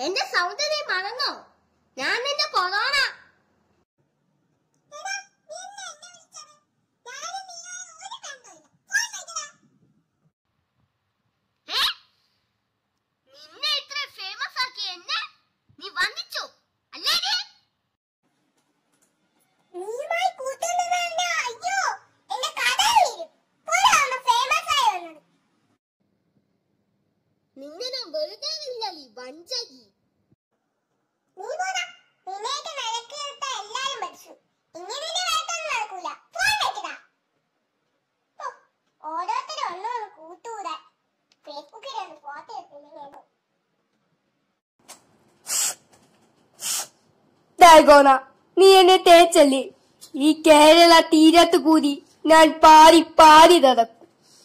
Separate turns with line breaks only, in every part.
എന്റെ സൗന്ദര്യം മറന്നോ ഞാൻ നിന്റെ കൊറോണ ഏ? നിന്നെ ഇത്ര ഫേമസ് ആക്കി എന്നെ നീ വന്നിച്ചു അല്ലേ നീ?
നീയുമായി കൂട്ടുന്നതാണ് അയ്യോ എന്റെ കഥ വീഴും പോരാണ് ഫേമസ് ആയി വന്നത്
നിന്നെ ഞാൻ വെറുതെ വില്ലി വഞ്ചകി
നീ പോടാ നിന്നെയൊക്കെ നടക്കിയിട്ട് എല്ലാരും പഠിച്ചു ഇങ്ങനെ ഇനി വഴക്കൊന്നും നടക്കൂല ഫോൺ വെക്കടാ ഹോ, ഓരോരുത്തരും ഒന്നും കൂട്ടുകൂടാ ഫേസ്ബുക്കിൽ ഒന്ന് ഫോട്ടോ എടുത്തില്ലെങ്കിൽ
ഡാഗോണ നീ എന്നെ തേച്ചല്ലേ ഈ കേരള തീരത്ത് കൂടി ഞാൻ പാടി പാടി നടക്കും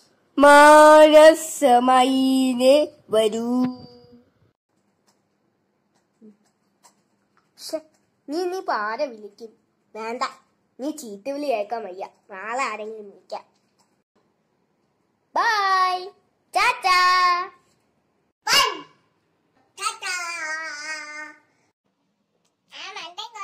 മാനസമൈനെ വരൂ
ശ്ശെ, നീ നീ ഇപ്പൊ ആരെ വിളിക്കും വേണ്ട നീ ചീത്ത വിളി കേൾക്കാൻ വയ്യ നാളെ ആരെങ്കിലും വിളിക്കാം ബൈ ടാറ്റാ
One. Ta-ta. ആ മണ്ടൻ